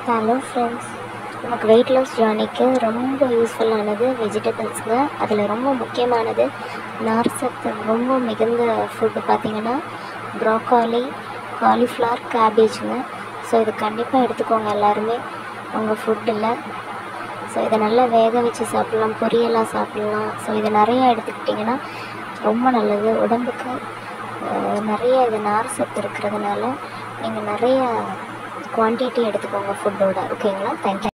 hello friends நமக்கு weight loss ஜேர்னிக்கு ரொம்ப யூஸ்ஃபுல்லானது வெஜிடபிள்ஸுங்க அதில் ரொம்ப முக்கியமானது நார் சத்து ரொம்ப மிகுந்த ஃபுட்டு பார்த்திங்கன்னா ப்ரோக்காலி காலிஃப்ளவர் கேபேஜுங்க ஸோ இது கண்டிப்பாக எடுத்துக்கோங்க எல்லாருமே உங்கள் ஃபுட்டில் ஸோ இதை நல்லா வேக வச்சு சாப்பிட்லாம் பொரியலாக சாப்பிட்லாம் ஸோ இதை நிறையா எடுத்துக்கிட்டிங்கன்னா ரொம்ப நல்லது உடம்புக்கு அஹ், நிறைய இது நார் சத்து இருக்கிறதுனால நீங்கள் நிறைய குவான்டிட்டி எடுத்துக்கோங்க ஃபுட்டோட ஓகேங்களா தேங்க்யூ